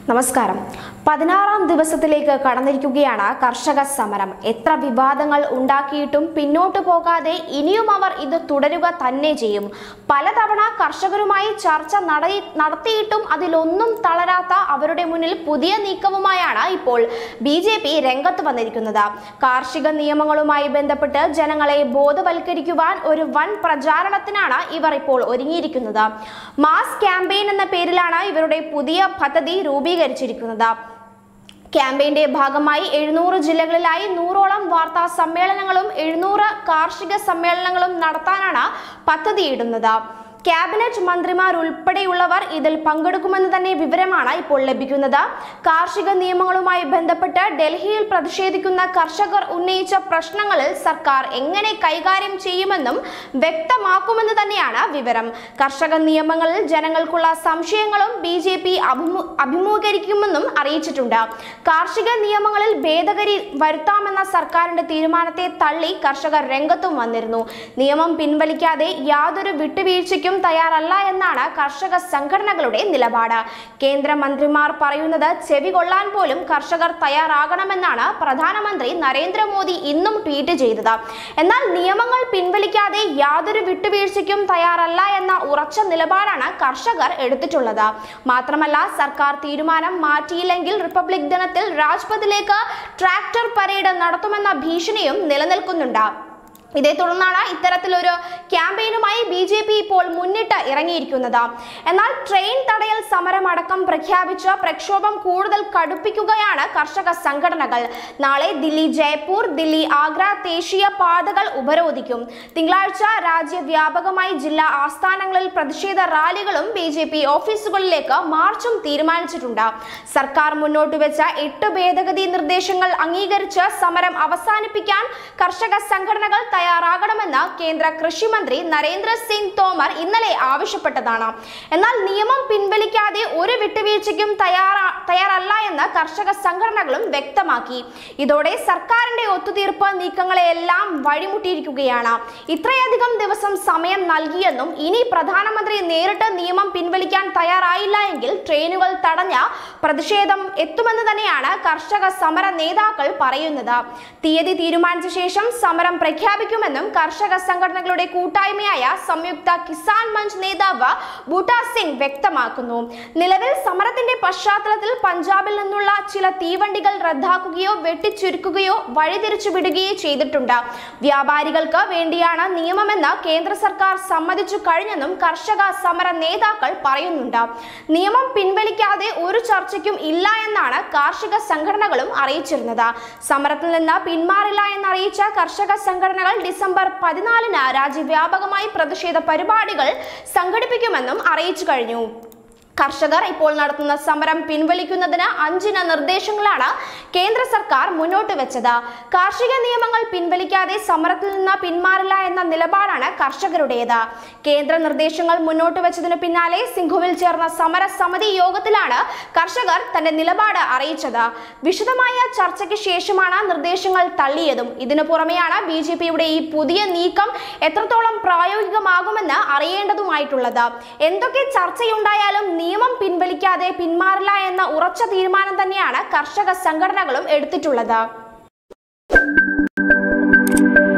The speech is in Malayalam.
നമസ്കാരം പതിനാറാം ദിവസത്തിലേക്ക് കടന്നിരിക്കുകയാണ് കർഷക സമരം എത്ര വിവാദങ്ങൾ ഉണ്ടാക്കിയിട്ടും പിന്നോട്ട് പോകാതെ ഇനിയും അവർ ഇത് തുടരുക തന്നെ ചെയ്യും പലതവണ കർഷകരുമായി ചർച്ച നടയി നടത്തിയിട്ടും അതിലൊന്നും തളരാത്ത അവരുടെ മുന്നിൽ പുതിയ നീക്കവുമായാണ് ഇപ്പോൾ ബി ജെ പി രംഗത്ത് വന്നിരിക്കുന്നത് കാർഷിക നിയമങ്ങളുമായി ബന്ധപ്പെട്ട് ജനങ്ങളെ ബോധവൽക്കരിക്കുവാൻ ഒരു വൻ പ്രചാരണത്തിനാണ് ഇവർ ഇപ്പോൾ ഒരുങ്ങിയിരിക്കുന്നത് മാസ് ക്യാമ്പയിൻ എന്ന പേരിലാണ് ഇവരുടെ പുതിയ പദ്ധതി രൂപീകരിച്ചിരിക്കുന്നത് ക്യാമ്പയിന്റെ ഭാഗമായി എഴുന്നൂറ് ജില്ലകളിലായി നൂറോളം വാർത്താ സമ്മേളനങ്ങളും എഴുന്നൂറ് കാർഷിക സമ്മേളനങ്ങളും നടത്താനാണ് പദ്ധതിയിടുന്നത് ക്യാബിനറ്റ് മന്ത്രിമാർ ഉൾപ്പെടെയുള്ളവർ ഇതിൽ പങ്കെടുക്കുമെന്ന് തന്നെ വിവരമാണ് ഇപ്പോൾ ലഭിക്കുന്നത് കാർഷിക നിയമങ്ങളുമായി ബന്ധപ്പെട്ട് ഡൽഹിയിൽ പ്രതിഷേധിക്കുന്ന കർഷകർ ഉന്നയിച്ച പ്രശ്നങ്ങളിൽ സർക്കാർ എങ്ങനെ കൈകാര്യം ചെയ്യുമെന്നും വ്യക്തമാക്കുമെന്ന് തന്നെയാണ് വിവരം കർഷക നിയമങ്ങളിൽ ജനങ്ങൾക്കുള്ള സംശയങ്ങളും ബി ജെ പി അഭിമുഖീകരിക്കുമെന്നും അറിയിച്ചിട്ടുണ്ട് കാർഷിക നിയമങ്ങളിൽ ഭേദഗതി വരുത്താമെന്ന സർക്കാരിന്റെ തീരുമാനത്തെ തള്ളി കർഷകർ രംഗത്തും വന്നിരുന്നു നിയമം പിൻവലിക്കാതെ യാതൊരു വിട്ടുവീഴ്ചയ്ക്കും തയ്യാറല്ല എന്നാണ് കർഷക സംഘടനകളുടെ നിലപാട് കേന്ദ്രമന്ത്രിമാർ പറയുന്നത് ചെവി കൊള്ളാൻ പോലും കർഷകർ തയ്യാറാകണമെന്നാണ് പ്രധാനമന്ത്രി നരേന്ദ്രമോദി ഇന്നും ട്വീറ്റ് ചെയ്തത് എന്നാൽ നിയമങ്ങൾ പിൻവലിക്കാതെ യാതൊരു വിട്ടുവീഴ്ചയ്ക്കും തയ്യാറല്ല എന്ന ഉറച്ച നിലപാടാണ് കർഷകർ എടുത്തിട്ടുള്ളത് മാത്രമല്ല സർക്കാർ തീരുമാനം മാറ്റിയില്ലെങ്കിൽ റിപ്പബ്ലിക് ദിനത്തിൽ രാജ്പഥിലേക്ക് ട്രാക്ടർ പരേഡ് നടത്തുമെന്ന ഭീഷണിയും നിലനിൽക്കുന്നുണ്ട് ഇതേ തുടർന്നാണ് ഇത്തരത്തിലൊരു ക്യാമ്പയിനുമായി ബി ജെ പി ഇപ്പോൾ മുന്നിട്ട് ഇറങ്ങിയിരിക്കുന്നത് എന്നാൽ ട്രെയിൻ തടയൽ സമരം അടക്കം പ്രഖ്യാപിച്ച് പ്രക്ഷോഭം കൂടുതൽ കടുപ്പിക്കുകയാണ് കർഷക സംഘടനകൾ നാളെ ദില്ലി ജയ്പൂർ ദില്ലി ആഗ്ര ദേശീയ പാതകൾ ഉപരോധിക്കും തിങ്കളാഴ്ച രാജ്യവ്യാപകമായി ജില്ലാ ആസ്ഥാനങ്ങളിൽ പ്രതിഷേധ റാലികളും ബി ജെ പി ഓഫീസുകളിലേക്ക് മാർച്ചും തീരുമാനിച്ചിട്ടുണ്ട് സർക്കാർ മുന്നോട്ട് വെച്ച എട്ട് ഭേദഗതി നിർദ്ദേശങ്ങൾ അംഗീകരിച്ച് സമരം അവസാനിപ്പിക്കാൻ കർഷക സംഘടനകൾ തയ്യാറാകണമെന്ന് കേന്ദ്ര കൃഷിമന്ത്രി നരേന്ദ്ര സിംഗ് തോമർ ഇന്നലെ ആവശ്യപ്പെട്ടതാണ് എന്നാൽ നിയമം പിൻവലിക്കാതെ ഒരു വിട്ടുവീഴ്ചയ്ക്കും തയ്യാറാ തയ്യാറല്ല എന്ന് കർഷക സംഘടനകളും വ്യക്തമാക്കി ഇതോടെ സർക്കാരിന്റെ ഒത്തുതീർപ്പ് നീക്കങ്ങളെല്ലാം വഴിമുട്ടിയിരിക്കുകയാണ് ഇത്രയധികം ദിവസം സമയം നൽകിയെന്നും ഇനി പ്രധാനമന്ത്രി നേരിട്ട് നിയമം പിൻവലിക്കാൻ തയ്യാറായില്ല എങ്കിൽ ട്രെയിനുകൾ തടഞ്ഞ പ്രതിഷേധം എത്തുമെന്ന് തന്നെയാണ് കർഷക സമര നേതാക്കൾ പറയുന്നത് തീയതി തീരുമാനിച്ച ശേഷം സമരം പ്രഖ്യാപിക്കുമെന്നും കർഷക സംഘടനകളുടെ കൂട്ടായ്മയായ സംയുക്ത കിസാൻ മഞ്ച് നേതാവ് ബൂട്ടാ സിംഗ് വ്യക്തമാക്കുന്നു നിലവിൽ സമരത്തിന്റെ പശ്ചാത്തലത്തിൽ പഞ്ചാബിൽ നിന്നുള്ള ചില തീവണ്ടികൾ റദ്ദാക്കുകയോ വെട്ടിച്ചുരുക്കുകയോ വഴിതിരിച്ചു വിടുകയോ ചെയ്തിട്ടുണ്ട് വ്യാപാരികൾക്ക് വേണ്ടിയാണ് നിയമമെന്ന് കേന്ദ്ര സർക്കാർ സമ്മതിച്ചു കഴിഞ്ഞെന്നും കർഷക സമര നേതാക്കൾ പറയുന്നുണ്ട് നിയമം പിൻവലിക്കാതെ ഒരു ചർച്ചയ്ക്കും ഇല്ല എന്നാണ് കാർഷിക സംഘടനകളും അറിയിച്ചിരുന്നത് സമരത്തിൽ നിന്ന് പിന്മാറില്ല എന്നറിയിച്ച കർഷക സംഘടനകൾ ഡിസംബർ പതിനാലിന് രാജ്യവ്യാപകമായി പ്രതിഷേധ പരിപാടികൾ സംഘടിപ്പിക്കുമെന്നും അറിയിച്ചു കഴിഞ്ഞു കർഷകർ ഇപ്പോൾ നടത്തുന്ന സമരം പിൻവലിക്കുന്നതിന് അഞ്ചിന നിർദ്ദേശങ്ങളാണ് കേന്ദ്ര സർക്കാർ മുന്നോട്ട് വെച്ചത് കാർഷിക നിയമങ്ങൾ പിൻവലിക്കാതെ സമരത്തിൽ നിന്ന് പിന്മാറില്ല എന്ന നിലപാടാണ് കർഷകരുടേത് കേന്ദ്ര നിർദ്ദേശങ്ങൾ മുന്നോട്ട് വെച്ചതിന് പിന്നാലെ സിംഘുവിൽ ചേർന്ന സമര സമിതി യോഗത്തിലാണ് കർഷകർ തന്റെ നിലപാട് അറിയിച്ചത് വിശദമായ ചർച്ചയ്ക്ക് ശേഷമാണ് നിർദ്ദേശങ്ങൾ തള്ളിയതും ഇതിനു പുറമെയാണ് ബി ജെ പിയുടെ ഈ പുതിയ നീക്കം എത്രത്തോളം പ്രായോഗികമാകുമെന്ന് അറിയേണ്ടതുമായിട്ടുള്ളത് എന്തൊക്കെ ചർച്ചയുണ്ടായാലും നിയമം പിൻവലിക്കാതെ പിന്മാറില്ല എന്ന ഉറച്ച തീരുമാനം തന്നെയാണ് കർഷക സംഘടനകളും എടുത്തിട്ടുള്ളത്